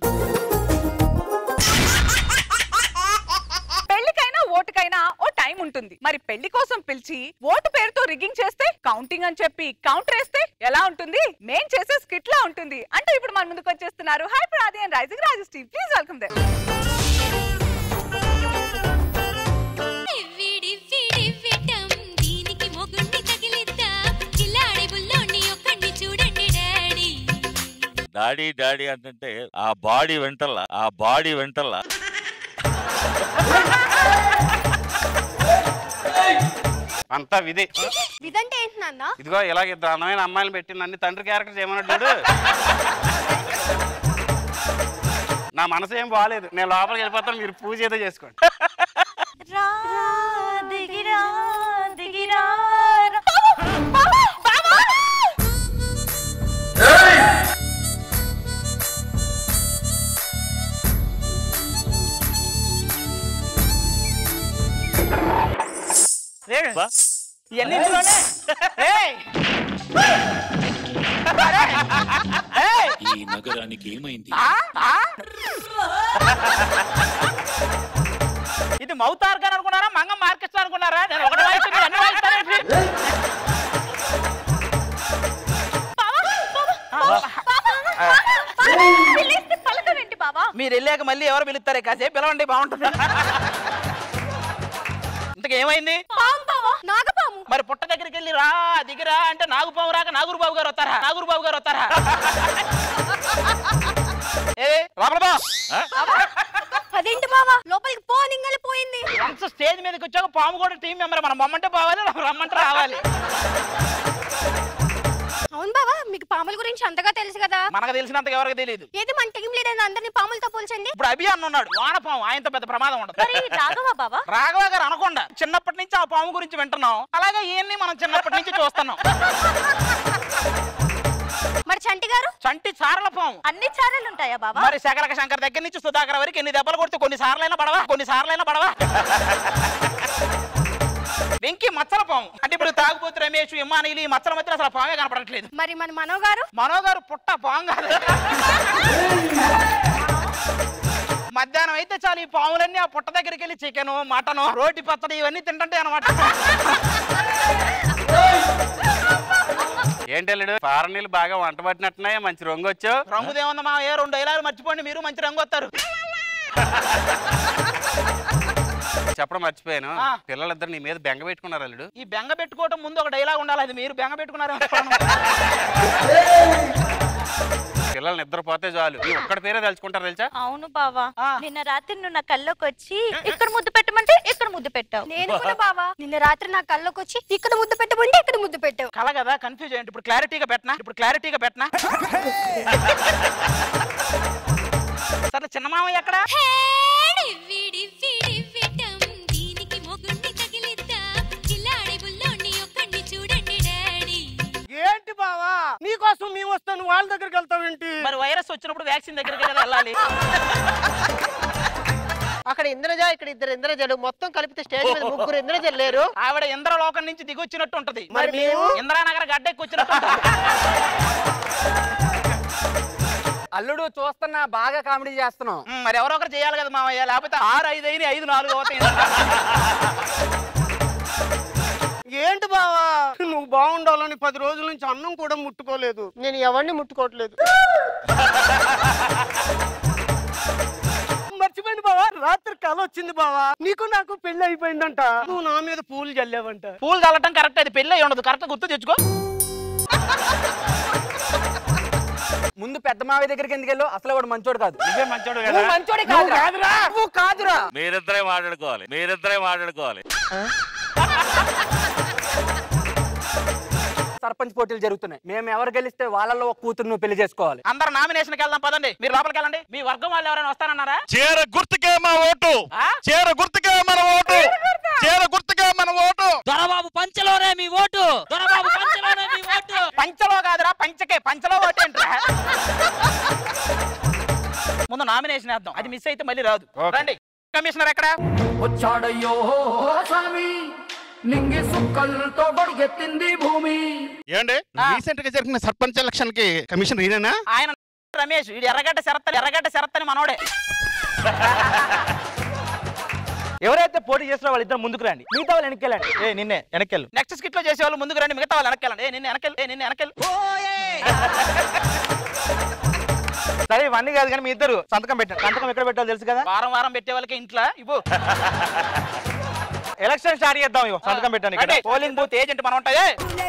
పెళ్లికైనా ఓటుకైనా ఓ టైం ఉంటుంది మరి పెళ్లి కోసం పిలిచి ఓటు పేరుతో రిగ్గింగ్ చేస్తే కౌంటింగ్ అని చెప్పి కౌంటర్ వేస్తే ఎలా ఉంటుంది మేం చేసే స్కిట్ లా ఉంటుంది అంటే ఇప్పుడు మన ముందుకు వచ్చేస్తున్నారు హై ప్రాది అండ్ రైజింగ్ రాజు స్టీవ్ ప్లీజ్ వెల్కమ్ దే
ఇవ్విడివ్విడివ్విటం, దీనికి మొగుణ్ణి తగిలిద్దాం. కిలాడి బుల్లోణ్ణి ఒక్కణ్ణి చూడండి డాడీ
డాడీ డాడీ అంటే ఆ బాడీ వెంటల్లా ఆ బాడీ వెంటల్లా
అంతా విధి
ఇదంటే ఏంటి నాన్న
ఇదిగో ఇలాగ ఇద్దరు అందమైన అమ్మాయిలు పెట్టి నన్ను తండ్రి క్యారెక్టర్ చేయమన్నాడు నా మనసు ఏం బాగాలేదు నేను లోపలికి వెళ్ళిపోతాను మీరు పూజ ఏదో చేసుకోండి
రా దిగిరా దిగిరా
బా.
ఇవన్నీ ఇందులోనే ఏయ్! ఏయ్!
ఈ నగరానికి ఏమైంది
ఇది మౌత్ ఆర్గాన్ అనుకున్నారా మంగం మార్కెట్ అనుకున్నారా నేను ఒకటి వాయిస్తే అన్ని వాయిస్తానేంటి?
పిలిస్తే పలకవేంటి బావా
మీరు వెళ్ళాక మళ్ళీ ఎవరు పిలుస్తారే కాసేపు పిలవండి బాగుంటుంది ఇంతకు ఏమైంది
పాము బావా నాగపాము
మరి పుట్ట దగ్గరికి వెళ్ళి రా దిగిరా అంటే నాగుపాము రాక నాగురు బాబు గారు వస్తారా నాగురు బాబు గారు వస్తారా ఏ లోపల బా
అదేంటి బావా లోపలికి పో నింగలి పోయింది
వన్స్ స్టేజ్ మీదకి వచ్చాక పాము కూడా టీం మెంబర్ మనం బొమ్మంటే పోవాలి రమ్మంటే రావాలి
అవును బావా మీకు పాముల గురించి అంతగా తెలుసు కదా
మనకు తెలిసినంత ఎవరికి తెలియదు
ఏది మన టీం లీడర్ అందరినీ పాములతో పోల్చండి
ఇప్పుడు అభి అన్న ఉన్నాడు వానపాము ఆయనతో పెద్ద ప్రమాదం ఉండదు
మరి రాఘవా బావా
రాఘవ గారు అనకుండా చిన్నప్పటి నుంచి ఆ పాము గురించి వింటున్నాం అలాగే ఈయన్ని మనం చిన్నప్పటి నుంచి చూస్తున్నాం
మరి చంటి గారు
చంటి చారల పాము
అన్ని ఛానల్ ఉంటాయా బావా
మరి శకలక శంకర్ దగ్గర నుంచి సుధాకర్ వరకు ఎన్ని దెబ్బలు కొడితే కొన్ని సార్లైనా పడవా కొన్ని సార్లైనా పడవా వెంకి మచ్చల పాము అంటే ఇప్పుడు తాగుబోతు రమేష్ ఇమ్మానీలు ఈ మచ్చల మధ్య అసలు పామే కనపడట్లేదు
మరి మన మనో గారు
మనో గారు పుట్ట పాము కాదు మధ్యాహ్నం అయితే చాలు ఈ పాములన్నీ ఆ పుట్ట దగ్గరికి వెళ్ళి చికెన్ మటన్ రోటి పచ్చడి ఇవన్నీ తింటుంటాయి అనమాట
ఏంటి అల్లుడు ఫారెన్ నీళ్ళు బాగా వంట పట్టినట్టున్నాయి మంచి రంగు వచ్చావు
రంగుదేముంది మా ఏ రెండు డైలాగులు మర్చిపోండి మీరు మంచి రంగు వస్తారు
చెప్పడం మర్చిపోయాను
ఆ.
పిల్లలిద్దరు నీ మీద బెంగ పెట్టుకున్నారు అల్లుడు
ఈ బెంగ పెట్టుకోవటం ముందు ఒక డైలాగ్ ఉండాలి అది మీరు బెంగ పెట్టుకున్నారు
పిల్లల్ని నిద్రపోతే చాలు ఈ ఒక్కడి పేరే తలుచుకుంటారు తెలుసా
అవును బావా
ఆ.
నిన్న రాత్రి నువ్వు నా కల్లోకి వచ్చి ఇక్కడ ముద్దు పెట్టమంటే ఇక్కడ ముద్దు పెట్టావు
నేను కూడా బావా నిన్న రాత్రి నా కళ్ళకి వచ్చి ఇక్కడ ముద్దు పెట్టమంటే ఇక్కడ ముద్దు పెట్టావు
కల కదా కన్ఫ్యూజ్ అయ్యండి ఇప్పుడు క్లారిటీగా పెట్టనా ఇప్పుడు క్లారిటీగా పెట్టనా సరే చిన్న మామయ్య ఎక్కడ
ఏంటి బావా నీకోసం మేము వస్తాను వాళ్ళ దగ్గరికి వెళ్తావేంటి
మరి వైరస్ వచ్చినప్పుడు వ్యాక్సిన్ దగ్గరికి కదా వెళ్ళాలి
అక్కడ ఇంద్రజ ఇక్కడ ఇద్దరు ఇంద్రజలు మొత్తం కలిపితే స్టేజ్ మీద ముగ్గురు ఇంద్రజలు లేరు
ఆవిడ ఇంద్రలోకం నుంచి దిగి వచ్చినట్టు ఉంటది
మరి మేము?
ఇంద్రానగర్ గడ్డెక్కి వచ్చినట్టు ఉంటది.
అల్లుడు చూస్తున్నా బాగా కామెడీ చేస్తున్నావు
ఉమ్, మరి ఎవరో ఒకరు చేయాలి కదా మామయ్య లేకపోతే ఆరు ఐదు అయిన ఐదు నాలుగు అవుతాయి
ఏంటి బావా నువ్వు బాగుండాలని పది రోజుల నుంచి అన్నం కూడా ముట్టుకోలేదు నేను ఎవరిని ముట్టుకోవట్లేదు మర్చిపోయింది బావా రాత్రి కల వచ్చింది బావా నీకు నాకు పెళ్లి అయిపోయిందంట నువ్వు నా మీద పూలు చల్లావంట
పూలు చల్లటం కరెక్ట్ అది పెళ్ళి అయి ఉండదు కరెక్ట్ గుర్తు తెచ్చుకో
ముందు పెద్ద మావి దగ్గరికి ఎందుకు వెళ్ళు అసలు వాడు మంచోడు కాదు
నువ్వే మంచోడు
నువ్వు
కదా
మంచోడి
నువ్వు
కాదురా
కాదురా.
నువ్వు కాదురా
మీరిద్దరే మాట్లాడుకోవాలి మీరిద్దరే మాట్లాడుకోవాలి
సర్పంచ్ పోటీలు జరుగుతున్నాయి మేము ఎవరు గెలిస్తే వాళ్ళలో ఒక కూతురు నువ్వు పెళ్లి చేసుకోవాలి
అందరు నామినేషన్కి వెళ్దాం పదండి మీరు లోపలికి వెళ్ళండి మీ వర్గం వాళ్ళు ఎవరైనా వస్తానన్నారా
చీర గుర్తుకే మా ఓటు
ఆ?
చీర గుర్తుకే మన ఓటు చీర గుర్తుకే మన ఓటు
దొరబాబు పంచలోనే మీ ఓటు దొరబాబు పంచలోనే మీ ఓటు
పంచలో కాదురా పంచకే పంచలో ఓటేంట్రా ముందు నామినేషన్ వేద్దాం అది మిస్ అయితే మళ్ళీ రాదు
ఓకే.
రండి కమిషనర్ ఎక్కడ
వచ్చాడయ్యో స్వామి నింగి సుక్కలతో బడిగెత్తింది భూమి
ఏమండి రీసెంట్ గా జరిగిన సర్పంచ్ ఎలక్షన్ కి కమిషన్ ఈయననా
ఆయన రమేష్ ఇది ఎర్రగడ్డ శరత్ ఎర్రగడ్డ శరత్ అని మనోడే
ఎవరైతే పోటీ చేసిన వాళ్ళిద్దరు ముందుకు రండి మిగతా వాళ్ళు వెనక్కి వెళ్ళండి ఏ నిన్నే వెనక్కెళ్ళు
నెక్స్ట్ స్కిట్ లో చేసే వాళ్ళు ముందుకు రండి మిగతా వాళ్ళు వెనకెళ్ళండి ఏ నిన్ను వెనకెళ్ళి ఏ నిన్ను వెనకెళ్ళి
సరే ఇవన్నీ కాదు కానీ మీ ఇద్దరు సంతకం పెట్టండి సంతకం ఎక్కడ పెట్టాలో తెలుసు కదా
వారం వారం పెట్టే వాళ్ళకి ఇంట్లో ఇవ్వు
ఎలక్షన్ స్టార్ట్ చేద్దాం ఇగో సంతకం పెట్టండి ఇక్కడ.
రండి. పోలింగ్ బూత్ ఏజెంట్ మనం ఉంటాయి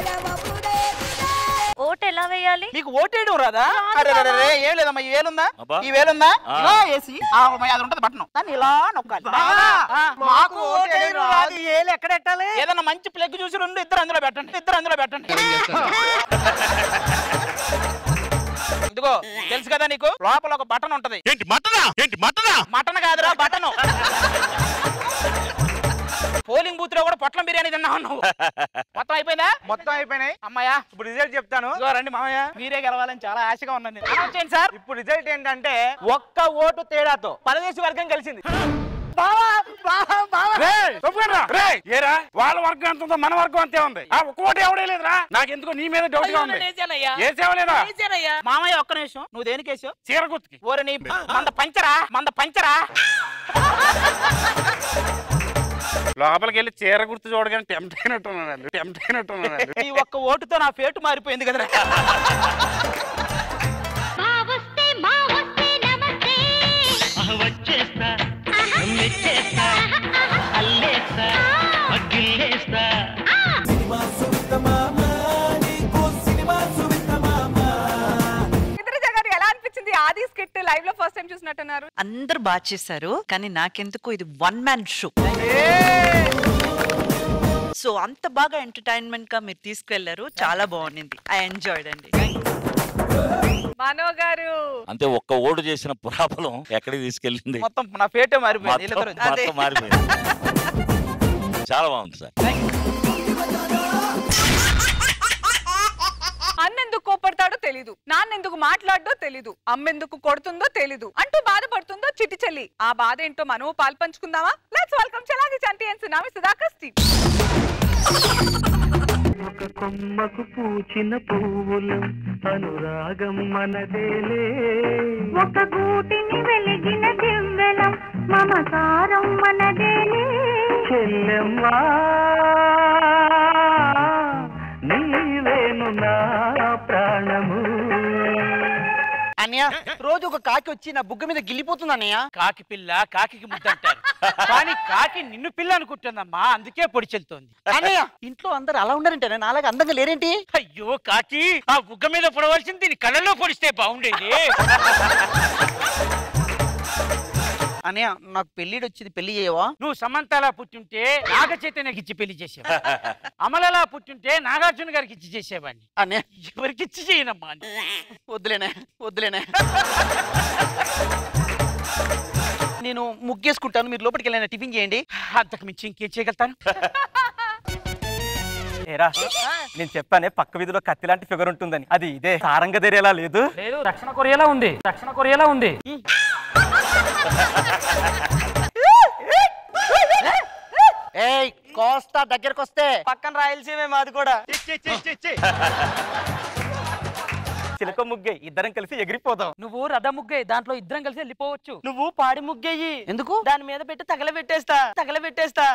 ఓటు ఎలా వేయాలి
మీకు ఓటేయడం రాదా అరే అరే, అరే, ఏం లేదమ్మా ఈ వేలుందా
అబ్బా.
ఈ వేలుందా
ఆ.
ఇలా వేసి ఆ, అమ్మాయి అది ఉంటది బట్టనం దాన్ని ఇలా నొక్కాలి ఆ,
మాకు ఓటేయడం రాదు ఏలు ఎక్కడ ఎట్టాలి
ఏదన్నా మంచి ప్లగ్ చూసి రెండు ఇద్దరు అందులో పెట్టండి ఇద్దరు అందులో పెట్టండి ఇదిగో తెలుసు కదా నీకు లోపల ఒక బటన్ ఉంటది
ఏంటి మటనా ఏంటి మటనా
మటన్ కాదురా బటన్ పోలింగ్ బూత్ లో కూడా పొట్లం బిర్యానీ తిన్నావు నువ్వు మొత్తం అయిపోయిందా
మొత్తం అయిపోయినాయి
అమ్మాయ్యా
ఇప్పుడు రిజల్ట్ చెప్తాను
ఇదిగో రండి మామయ్య మీరే గెలవాలని చాలా ఆశగా ఉన్నాను నేను. Announce చేయండి సార్
ఇప్పుడు రిజల్ట్ ఏంటంటే ఒక్క ఓటు తేడాతో పరదేశీ వర్గం కలిసింది
బావా బావా బావా
రేయ్, తప్పుకోండిరా. రేయ్, ఏరా వాళ్ళ వర్గం ఎంత ఉందో మన వర్గం అంతే ఉంది ఆ ఒక్క ఓటు ఎవడే లేదురా నాకు ఎందుకో నీ మీద డౌట్ గా ఉంది ఏ సేవలేదా
మామయ్య ఒక్క నిమిషం నువ్వు దేనికి వేసావు
చీర గుర్తుకి
ఓరే నీ మంద పంచరా మంద పంచరా
లోపలికి వెళ్ళి చీర గుర్తు చూడగానే టెంప్ట్ అయినట్టున్నాను టెంప్ట్ అయినట్టున్నాను
ఈ ఒక్క ఓటుతో నా పేటు మారిపోయింది కదరా
వచ్చేస్తా మెచ్చేస్తా అల్లేస్తా అగ్గిల్లేస్తా
సినిమా సువిత మామ నీకు సినిమా సువిత మామ
ఇంద్రజ గారు ఎలా అనిపించింది ఆది స్కిట్ లైవ్ లో ఫస్ట్ టైం చూసినట్టున్నారు
అందరు బాగా చేశారు కానీ నాకెందుకు ఇది వన్ మ్యాన్ షో సో అంత బాగా ఎంటర్టైన్మెంట్ గా మీరు తీసుకెళ్లారు చాలా బాగుండింది ఐ ఎంజాయ్డ్ అండి
మనో గారు
అంతే ఒక్క ఓటు చేసిన ప్రాబ్లం ఎక్కడికి తీసుకెళ్ళింది
మొత్తం నా పేటే మారిపోయింది
మొత్తం
వీళ్ళిద్దరూ.
మొత్తం మారిపోయింది చాలా బాగుంది సార్
అన్నెందుకు కోపడతాడో తెలీదు నాన్నెందుకు మాట్లాడో తెలీదు అమ్మెందుకు కొడుతుందో తెలీదు అంటూ బాధపడుతుందో చిట్టి చెల్లి ఆ బాధ ఏంటో మనము పాల్పంచుకుందామా let's welcome Chalaki Chanti and tsunami Sudhakar స్టీవ్
ఒక కొమ్మకు పూచిన పువ్వులం అనురాగం మనదేలే
ఒక గూటిని వెలిగిన దివ్వెలం మమకారం మనదేలే
చెల్లెమ్మా నీవేను నా ప్రాణము
అన్నయ్య రోజు ఒక కాకి వచ్చి నా బుగ్గ మీద గిల్లిపోతుంది అన్నయ్య
కాకి పిల్ల కాకి ముద్దంటారు కానీ కాకి నిన్ను పిల్ల అనుకుంటుందమ్మా అందుకే పొడి చెల్తోంది
అన్నయ్య ఇంట్లో అందరు అలా ఉన్నారంటే నాలాగా అందంగా లేరేంటి
అయ్యో కాకి ఆ బుగ్గ మీద పొడవలసింది దీని కళ్ళలో పొడిస్తే బాగుండేది
అన్నయ్య నాకు పెళ్లిడి వచ్చింది పెళ్లి చేయవా
నువ్వు సమంతలా పుట్టుంటే నాగ చైతన్యకి ఇచ్చి పెళ్లి చేసావు అమలలా పుట్టుంటే నాగార్జున గారికి ఇచ్చి చేసేవాడిని
అన్నయ్య
ఎవరికి ఇచ్చి చేయనమ్మా
వద్దులేనే వద్దులేనే నేను ముగ్గేసుకుంటాను మీరు లోపలికి వెళ్ళిన టిఫిన్ చేయండి
అంతకు మించి ఇంకేం చేయగలుగుతాను
ఏరా నేను చెప్పానే పక్క వీధిలో కత్తి లాంటి ఫిగర్ ఉంటుందని అది ఇదే సారంగ ధైర్యలా లేదు
లేదు దక్షిణ కొరియాలో ఉంది దక్షిణ కొరియాలో ఉంది
ఏయ్ కోస్తా దగ్గరకు వస్తే
పక్కన రాయలసీమే మాది కూడా చిలక ముగ్గే ఇద్దరం కలిసి ఎగిరిపోదాం
నువ్వు రథ ముగ్గయ్యి దాంట్లో ఇద్దరం కలిసి వెళ్ళిపోవచ్చు
నువ్వు పాడి ముగ్గేయి
ఎందుకు
దాని మీద పెట్టి తగలబెట్టేస్తా తగలబెట్టేస్తా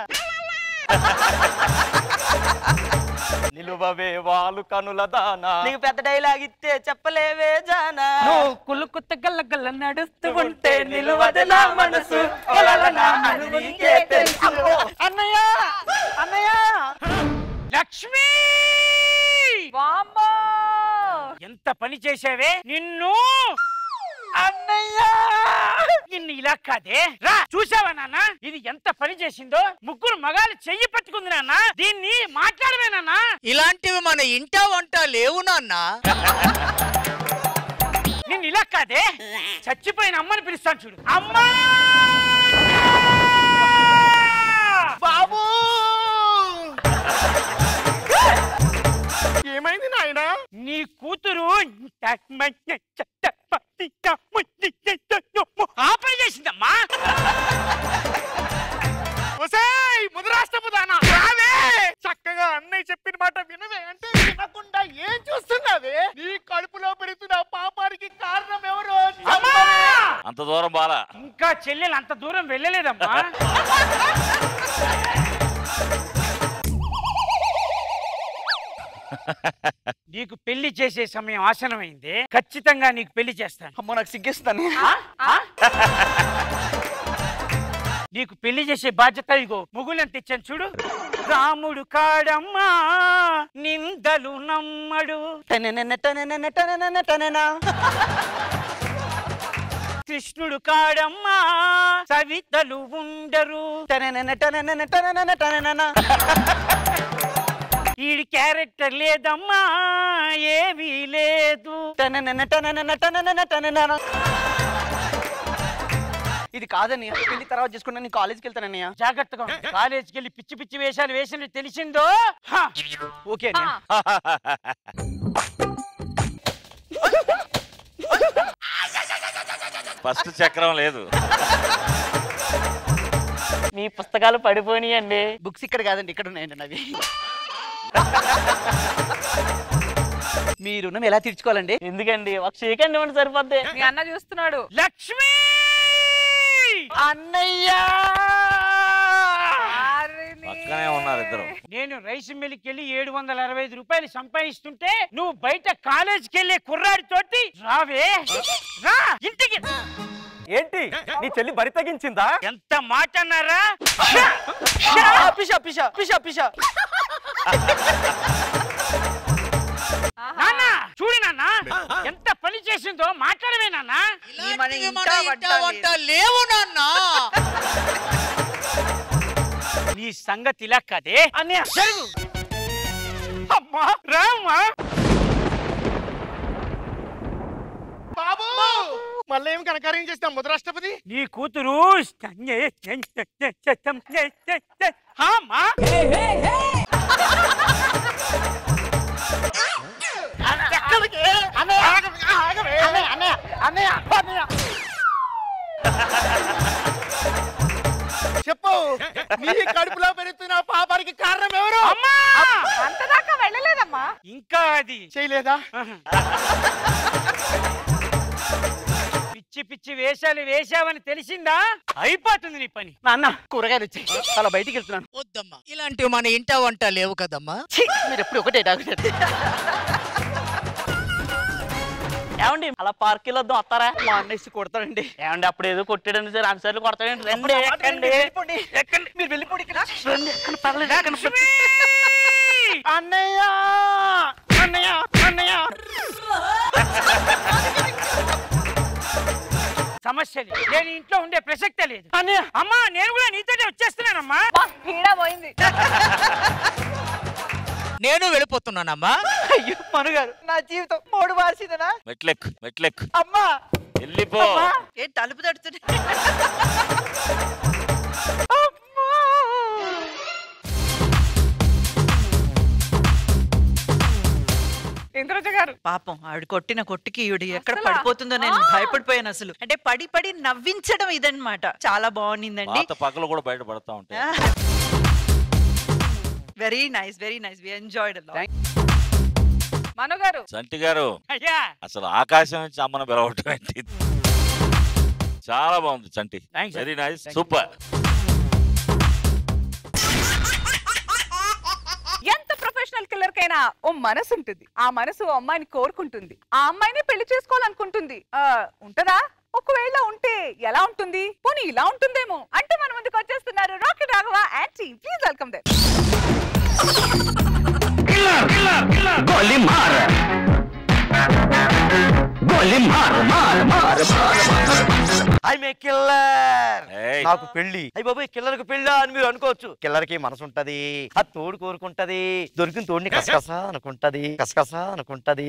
నిలువవే వాలు కనుల దానా నీకు పెద్ద డైలాగ్ ఇస్తే చెప్పలేవే జానా
నువ్వు కుళ్ళు కుత్త గల్ల గల్ల నడుస్తూ ఉంటే నిలువదు నా మనసు ఒలల నా మనసు నీకే తెలుసు.
అన్నయ్య అన్నయ్య
లక్ష్మి ఎంత పని చేసావే నిన్ను అన్నయ్య నిన్ను ఇలా కాదే రా చూసావా నాన్న ఇది ఎంత పని చేసిందో ముగ్గురు మగాలు చెయ్యి పట్టుకుంది నాన్న దీన్ని మాట్లాడవే నాన్న
ఇలాంటివి మన ఇంట వంట లేవు నాన్న
నిన్ను ఇలా కాదే చచ్చిపోయిన అమ్మని పిలుస్తాను చూడు అమ్మా
బాబు ఏమైంది నాయనా
నీ కూతురు ఆపరేషన్ చేసిందమ్మా
ఒసేయ్ ముదరాష్ట్రపుదానా రావే చక్కగా అన్నయ్య చెప్పిన మాట వినవే అంటే వినకుండా ఏం చూస్తున్నావే నీ కడుపులో పెరుగుతున్న పాపానికి కారణం ఎవరు
అంత దూరం బాలా
ఇంకా చెల్లెలు అంత దూరం వెళ్ళలేదమ్మా నీకు పెళ్లి చేసే సమయం ఆసనమైంది ఖచ్చితంగా నీకు పెళ్లి చేస్తాను
అమ్మో నాకు సిగ్గిస్తాను
నీకు పెళ్లి చేసే బాధ్యత ఇగో ముగులను తెచ్చాను చూడు రాముడు కాడమ్మా నిందలు నమ్మడు కృష్ణుడు కాడమ్మా సవితలు ఉండరు ఈడి క్యారెక్టర్ లేదమ్మా ఏమీ లేదు
ఇది కాదన్నయ్య పెళ్లి తర్వాత చేసుకుంటా నేను కాలేజ్కి వెళ్తానన్నయ్య
జాగ్రత్తగా ఉండు. కాలేజీకి వెళ్ళి పిచ్చి పిచ్చి వేషాలు వేసిన తెలిసిందో హా.
ఓకే అన్నయ్య
ఫస్ట్ చక్రం లేదు
మీ పుస్తకాలు పడిపోయినాయండి బుక్స్ ఇక్కడ కాదండి ఇక్కడ ఉన్నాయండి నావి మీ రుణం ఎలా తీర్చుకోవాలండి ఎందుకండి ఒక చేయకండి ఇవ్వండి సరిపోద్ది
మీ అన్న చూస్తున్నాడు
లక్ష్మి
అన్నయ్య
పక్కనే ఉన్నారు ఇద్దరు
నేను రైస్ మిల్కి వెళ్ళి ఏడు వందల అరవై ఐదు రూపాయలు సంపాదిస్తుంటే నువ్వు బయట కాలేజీకి వెళ్ళే కుర్రాడి తోటి రావే రా ఇంటికి
ఏంటి నీ చెల్లి బరి తగ్గించిందా
ఎంత మాట అన్నారా
పిషా పిషా పిషా పిషా
నాన్న చూడు నాన్న ఎంత పని చేసిందో మాట్లాడవే నాన్న
ఇలాంటివి మన ఇంట వంట లేవు నాన్న
నీ సంగతి ఇలా కదే అన్నయ్య జరుగు అమ్మా రామ్మా
బాబు మళ్ళీ ఏం కనకార్యం చేస్తాం ముద్రాష్ట్రపతి
నీ కూతురు హా, అమ్మా
ఎక్కడికి? అన్నయ్య, ఆగవే. అన్నయ్య, అన్నయ్య, అన్నయ్య, అన్నయ్య. చెప్పు నీ కడుపులో పెరుగుతున్న పాపానికి కారణం ఎవరు
అమ్మా
అంతదాకా వెళ్ళలేదమ్మా
ఇంకా అది
చేయలేదా
పిచ్చి పిచ్చి వేషాలు వేశావని తెలిసిందా అయిపోతుంది నీ పని
నాన్న కూరగాయలు వచ్చాయి అలా బయటికి వెళ్తున్నాను
వద్దమ్మా ఇలాంటివి మన ఇంట వంట లేవు కదమ్మా
ఛీ, మీరు ఎప్పుడు ఒకటే డాక్టర్
ఏమండి అలా పార్క్ వెళ్ళొద్దాం వస్తారా మా అన్నేసి కొడతాడండి ఏమండి అప్పుడు ఏదో కొట్టాడండి సార్ అన్నిసార్లు కొడతాడండి రండి ఎక్కండి ఎక్కండి మీరు వెళ్ళిపోండి ఇక్కడ రండి ఎక్కండి పర్లేదు ఎక్కండి.
అన్నయ్య అన్నయ్య అన్నయ్య
సమస్యలు నేను ఇంట్లో ఉండే ప్రసక్తే లేదు అమ్మా నేను కూడా నీతోనే వచ్చేస్తున్నానమ్మా
పీడ పోయింది
నేను వెళ్ళిపోతున్నానమ్మా
అయ్యో మనుగారు నా జీవితం మూడు మార్చిందనా
మెట్లెక్ మెట్లెక్
అమ్మా
వెళ్ళిపో
ఏ తలుపు తడుతుంది
ఇంద్రజ గారు
పాపం ఆవిడ కొట్టిన కొట్టుకి ఈవిడ ఎక్కడ పడిపోతుందో నేను భయపడిపోయాను అసలు అంటే పడి పడి నవ్వించడం ఇదన్నమాట చాలా బాగుండిందండి
పాత పగలు కూడా బయట పడతా ఉంటాయి
very nice very nice we enjoyed
Manu garu
Chanti గారు
అయ్యా
అసలు ఆకాశం నుంచి అమ్మను పిలవటం ఏంటి చాలా బాగుంది Chanti
Thanks, sir.
Very nice
Thank you.
Super
ఎంత ప్రొఫెషనల్ కిల్లర్ కైనా ఓ మనసు ఉంటుంది ఆ మనసు ఓ అమ్మాయిని కోరుకుంటుంది ఆ అమ్మాయిని పెళ్లి చేసుకోవాలనుకుంటుంది ఆ, ఉంటదా ఒకవేళ ఉంటే ఎలా ఉంటుంది పోనీ ఇలా ఉంటుందేమో అంటే మన ముందుకు వచ్చేస్తున్నారు రాకెట్ రాఘవ యాంటీ ప్లీజ్ వెల్కమ్ దే
गोली मार गोली मार मार मार मार
ఐ మే కిల్లర్ నాకు పెళ్లి అయ్యి బాబాయ్ కిల్లర్ కి పెళ్ళా అని మీరు అనుకోవచ్చు కిల్లర్ కి మనసు ఉంటది ఆ తోడు కోరుకుంటది దొరికిన తోడిని కసకస అనుకుంటది కసకస అనుకుంటది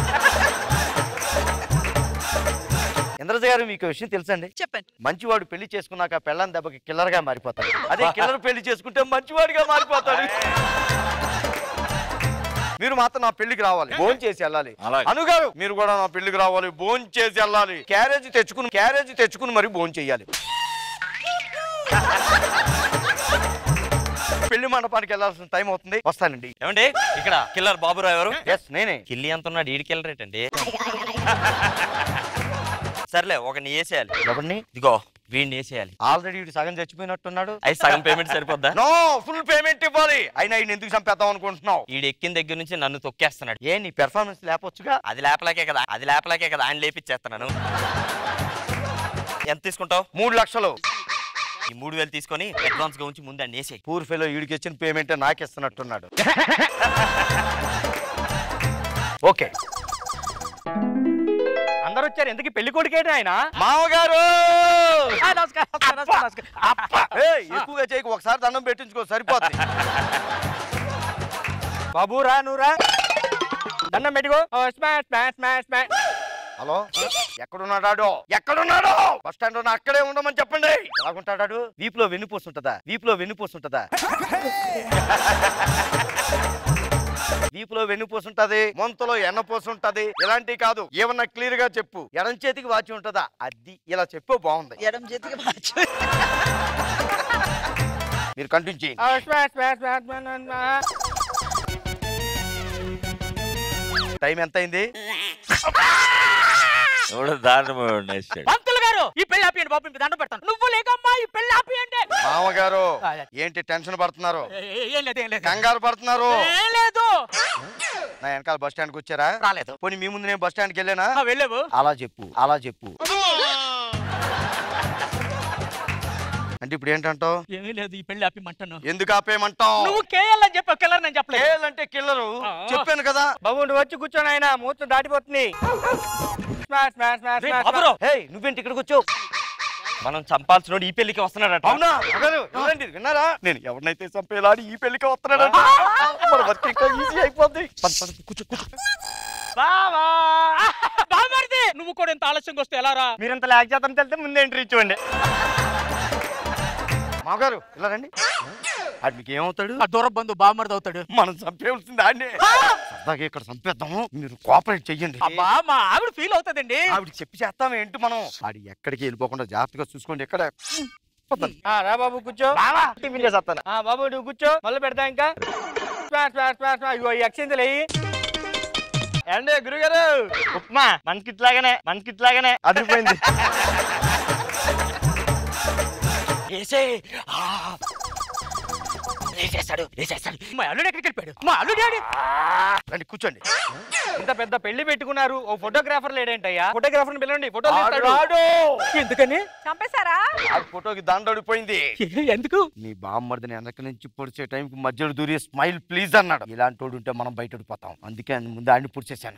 ఇంద్రజ గారు మీకు విషయం తెలుసండి
చెప్పండి
మంచివాడు పెళ్లి చేసుకున్నాక పెళ్ళం దెబ్బకి కిల్లర్ గా మారిపోతాడు అదే కిల్లర్ పెళ్లి చేసుకుంటే మంచివాడిగా మారిపోతాడు మీరు మాత్రం నా పెళ్లికి రావాలి భోన్ చేసి వెళ్ళాలి
అలాగే.
అనుగారు మీరు కూడా నా పెళ్లికి రావాలి భోన్ చేసి వెళ్ళాలి క్యారేజ్ తెచ్చుకుని క్యారేజ్ తెచ్చుకుని మరి భోన్ చెయ్యాలి పెళ్లి మండపానికి వెళ్ళాల్సిన టైం అవుతుంది వస్తానండి
ఏమండి ఇక్కడ కిల్లర్ బాబురావు ఎవరు
ఎస్ నేనే
కిల్లి ఎంత ఉన్నాడు ఈడి కిల్లర్ ఏంటండి సర్లే ఒకని వేసేయాలి
ఎవరిని
ఇదిగో వీడిని వేసేయాలి
ఆల్రెడీ వీడు సగం చచ్చిపోయినట్టున్నాడు
అయితే సగం పేమెంట్ సరిపోద్దా
నో ఫుల్ పేమెంట్ ఇవ్వాలి అయినా ఈయన ఎందుకు చంపేద్దాం అనుకుంటున్నావు
ఈడు ఎక్కిన దగ్గర నుంచి నన్ను తొక్కేస్తున్నాడు
ఏ నీ పెర్ఫార్మెన్స్ లేపొచ్చుగా
అది లేపలేకే కదా అది లేపలేకే కదా ఆయన లేపిచ్చేస్తున్నాను ఎంత తీసుకుంటావు
మూడు లక్షలు
ఈ మూడు వేలు తీసుకొని అడ్వాన్స్ గా ఉంచి ముందు వేసేయి
పూర్ ఫెలో వీడికి ఇచ్చిన పేమెంట్ నాకు ఇస్తున్నట్టున్నాడు ఓకే
అందరూ వచ్చారు ఎందుకు పెళ్లి కొడుకేటి ఆయన
మామగారు
ఆ, నమస్కారం నమస్కారం, నమస్కారం, నమస్కారం.
ఏయ్, ఎక్కువగా చేయకు ఒకసారి దండం పెట్టించుకో సరిపోద్ది
బాబు రా నువ్వు రా దండం పెట్టుకో ఓ, smash smash smash smash
hello ఎక్కడున్నాడు ఎక్కడున్నాడు బస్ స్టాండ్ లో అక్కడే ఉండమని చెప్పండి ఎలాగుంటాడు వీపులో వెన్నుపూసుంటదా వీపులో వెన్నుపూసుంటదా వీపులో వెన్నుపూసుంటది మొంతలో ఎన్నపూసుంటది ఇలాంటివి కాదు ఏమన్నా క్లియర్ గా చెప్పు ఎడం చేతికి వాచి ఉంటదా అది ఇలా చెప్పు బాగుంది
ఎడం చేతికి మార్చు
మీరు కంటిన్యూ చేయండి
ఓ, smash smash smash smash smash.
Time ఎంత అయింది
ఎవడో దారుణం వేసాడు
పంతులు గారు ఈ పెళ్లి ఆపియండి బాబు మీకు దండం పెడతాను నువ్వు లేకమ్మా ఈ పెళ్లి ఆపియండి
మామగారు ఏంటి టెన్షన్ పడుతున్నారు
ఏ- ఏ- ఏం లేదు ఏం లేదు
కంగారు పడుతున్నారు
ఏం లేదు
నా వెనకాల బస్ స్టాండ్ కి వచ్చారా
రాలేదు
పోనీ మీ ముందు నేను బస్ స్టాండ్ కి వెళ్ళానా
ఆ, వెళ్ళావు
అలా చెప్పు అలా చెప్పు అంటే ఇప్పుడు ఏంటంటావు
ఏమీ లేదు ఈ పెళ్లి ఆపిమంటాను
ఎందుకు ఆపేయమంటావు
నువ్వు కేఎల్ అని చెప్పావు కిల్లర్ నేను చెప్పలేదు
కేఎల్ అంటే కిల్లరు చెప్పాను కదా
బాబు నువ్వు వచ్చి కూర్చొని ఆయన మూత దాటిపోతుంది smash smash smash smash
Baburao
hey నువ్వేంటి ఇక్కడికి వచ్చావు
మనం చంపాల్సిన ఈ పెళ్లికి వస్తున్నాడట
అవునా అగరు, ఎవరండి ఇది? విన్నారా నేను ఎవరినైతే చంపేలా అని ఈ పెళ్లికి వస్తున్నాడంట మన వర్క్ ఇంకా ఈజీ అయిపోద్ది పద, పద, కూర్చో కూర్చో
బావా బామర్ది నువ్వు కూడా ఎంత ఆలస్యంగా వస్తే ఎలా రా
మీరంత లాగ్ చేద్దాం తెలితే ముందే ఎంట్రీ ఇచ్చుకోండి
మామగారు ఇలా రండి అది మీకు ఏమవుతాడు
ఆ దూర బంధు బామర్ది అవుతాడు
మనం చంపేవలసింది ఆడినే సరదాగా ఇక్కడ చంపేద్దాము మీరు కోఆపరేట్ చెయ్యండి
అబ్బా మా ఆవిడ ఫీల్ అవుతుందండి
ఆవిడ చెప్పి చేస్తాం ఏంటి మనం ఆడి ఎక్కడికి వెళ్ళిపోకుండా జాగ్రత్తగా చూసుకోండి ఎక్కడ
ఆ, రా బాబు కూర్చో టిఫిన్ చేసేస్తాను ఆ, బాబు నువ్వు కూర్చో మళ్ళీ పెడతా ఇంకా స్మాష్ స్మాష్ స్మాష్ స్మాష్ ఇగో ఈ అక్షింతలు వెయ్యి ఏండి గురుగారు ఉప్మా మనకి ఇట్లాగానే మనకి ఇట్లాగానే
అదిరిపోయింది
వేసేస్తాడు వేసేస్తాడు మా అల్లుడు ఎక్కడికి వెళ్ళిపోయాడు మా అల్లుడు ఆడు
రండి కూర్చోండి
ఇంత పెద్ద పెళ్లి పెట్టుకున్నారు ఓ ఫోటోగ్రాఫర్ లేడేంటయ్యా ఫోటోగ్రాఫర్ పిలవండి ఫోటో
ఆడు రాడు.
ఎందుకని
చంపేశారా
ఆ ఫోటోకి దండడిపోయింది
ఎందుకు
నీ బామ్మర్దిని వెనక నుంచి పొడిచే టైంకి మధ్యలో దూరి స్మైల్ ప్లీజ్ అన్నాడు ఇలాంటి వాడు ఉంటే మనం బయట పడతాం అందుకే ముందు ఆడిని పొడిచేశాను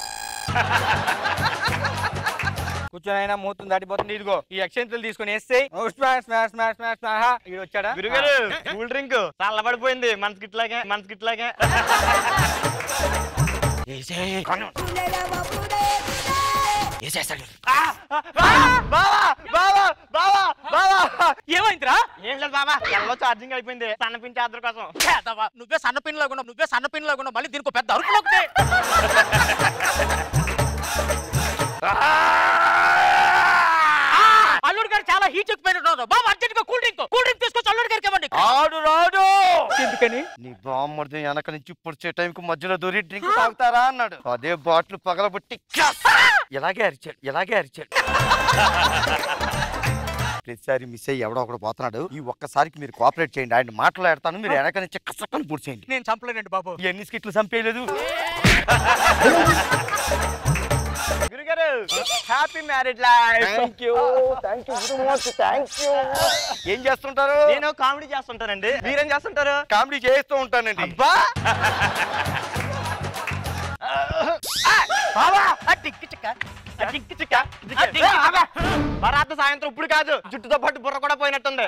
కూర్చొని అయినా మూతుంది దాటిపోతుంది ఇదిగో ఈ అక్షంతలు తీసుకొని వేస్తే smash smash smash smash smash ఇది వచ్చాడా
గురుగారు కూల్ డ్రింక్ చల్లబడిపోయింది మనసుకి ఇట్లాగే మనసుకి ఇట్లాగే
వేసేస్తాడు
బావా బావా బావా బావా
ఏమైందిరా
ఏం లేదు బాబా ఎల్లో ఛార్జింగ్ అయిపోయింది సన్నపించి ఆర్డర్ కోసం
చేద్దావా? నువ్వే సన్న పిన్ లాగున్నావు నువ్వే సన్న పిన్ లాగున్నావు మళ్ళీ దీనికి ఒక పెద్ద అరుపు లాగితే అల్లుడు గారు చాలా హీట్ ఎక్కిపోయినట్టు బాబు అర్జెంట్ గా కూల్ డ్రింక్ కూల్ డ్రింక్ తీసుకొచ్చి అల్లుడు గారికి ఇవ్వండి
ఆడు రాడు
ఎందుకని
నీ బామ్మర్ది వెనక నుంచి పొడిచే టైంకి మధ్యలో దూరి డ్రింక్ తాగుతారా అన్నాడు అదే బాటిల్ పగలబట్టి ఇలాగే అరిచాడు ఇలాగే అరిచాడు ప్రతిసారి మిస్ అయ్యి ఎవడో ఒకడు పోతున్నాడు ఈ ఒక్కసారికి మీరు కోఆపరేట్ చేయండి ఆయన మాట్లాడతాను మీరు వెనక నుంచి కసక్కని పూర్తి చేయండి
నేను చంపలేనండి బాబు
ఎన్ని స్కిట్లు చంపేయలేదు
గురుగారు happy marriage life
thank you thank you very much thank you ఏం చేస్తుంటారు
నేను కామెడీ చేస్తుంటానండి మీరేం చేస్తుంటారు
కామెడీ చేస్తూ ఉంటానండి
అబ్బా బావా ఆ టిక్కి చిక్క ఆ టిక్కి చిక్క ఆ టిక్కి చిక్క. మరాత సాయంత్రం ఇప్పుడు కాదు జుట్టుతో పాటు బుర్ర కూడా పోయినట్టుంది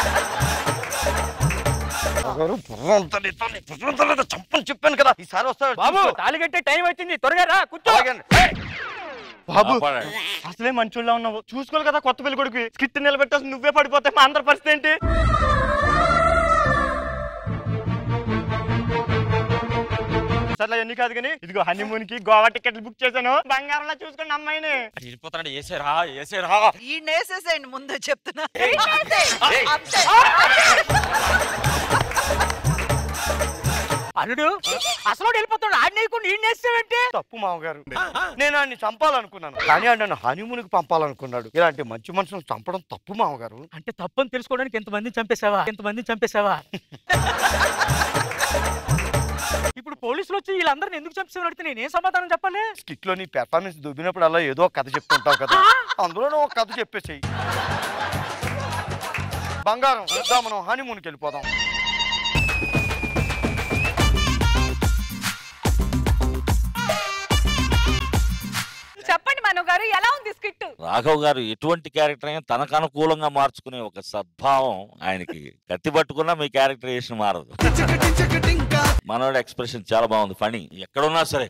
చంపని చెప్పాను కదా ఈసారి వస్తాడు
బాబు తాళి కట్టే టైం వచ్చింది త్వరగా రా కూర్చో
బాబు
కాపాడాడు.
అసలే మంచోళ్ళ ఉన్నావు చూసుకోవాలి కదా కొత్త పెళ్లి కొడుకు స్కిట్ నిలబెట్టేసి నువ్వే పడిపోతే మా అందరి పరిస్థితి ఏంటి సర్లే ఎన్ని కాదు కానీ ఇదిగో హనీమూన్ కి గోవా టికెట్లు బుక్ చేశాను బంగారంలో చూసుకుని అమ్మాయిని
వెళ్ళిపోతాడు వేసేరా వేసేరా
ఈ నేసేసేయండి ముందు చెప్తున్నా
అల్లుడు అసలు వెళ్ళిపోతాడు ఆడి నీకు ఈ నేస్తావేంటి
తప్పు మామగారు నేను ఆయన్ని చంపాలనుకున్నాను కానీ ఆయన నన్ను హనీమూన్కి పంపాలనుకున్నాడు ఇలాంటి మంచి మనుషులను చంపడం తప్పు మామగారు
అంటే తప్పని తెలుసుకోవడానికి ఎంతమందిని చంపేశావా ఎంతమందిని చంపేశావా ఇప్పుడు పోలీసులు వచ్చి వీళ్ళందరిని ఎందుకు చంపేసావు అడిగితే నేనేం సమాధానం చెప్పాలి
స్కిట్ లో నీ పెర్ఫార్మెన్స్ దుబ్బినప్పుడు అలా ఏదో ఒక కథ చెప్తుంటావు కదా అందులో నువ్వు ఒక కథ చెప్పేసేయి బంగారం దా మనం హనీమూన్కి వెళ్ళిపోదాం
చెప్పండి మను గారు ఎలా ఉంది స్కిట్
రాఘవ్ గారు ఎటువంటి క్యారెక్టర్ అయినా తనకు అనుకూలంగా మార్చుకునే ఒక సద్భావం ఆయనకి కత్తి పట్టుకున్నా మీ క్యారెక్టరేషన్ మారదు మనోడి ఎక్స్ప్రెషన్ చాలా బాగుంది ఫనీ ఎక్కడున్నా సరే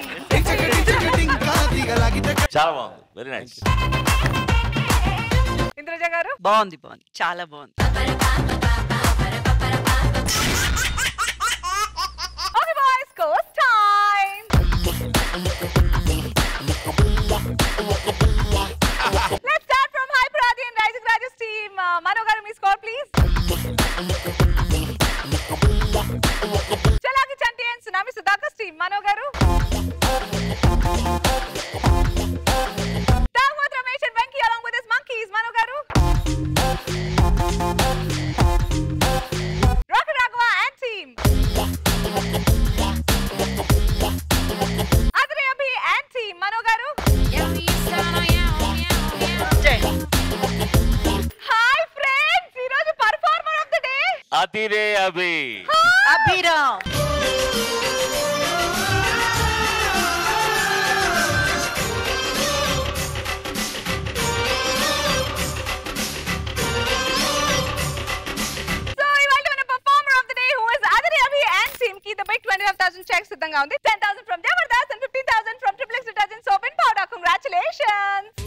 చాలా బాగుంది వెరీ నైస్
ఇంద్రజ గారు
బాగుంది బాగుంది చాలా బాగుంది
ఓకే బాయ్స్ కోస్ time let's start from hyper Aadi and rising Raju's team Manu garu మీ score please Chalaki Chanti and tsunami Sudhakar team Manu garu Dagmod Ramesh and Venki along with his monkeys మను గారు Rocket Raghav and team Adri Abhi and team మను గారు hi friends ఈ రోజు performer of the day
Adhire Abhi
Abhiram
so ఇవాళ మన performer of the day who is Adhire Abhi and team కి the big 25000 check సిద్ధంగా ఉంది 10000 from Jabardasth and 15000 from triple X detergent soap and powder congratulations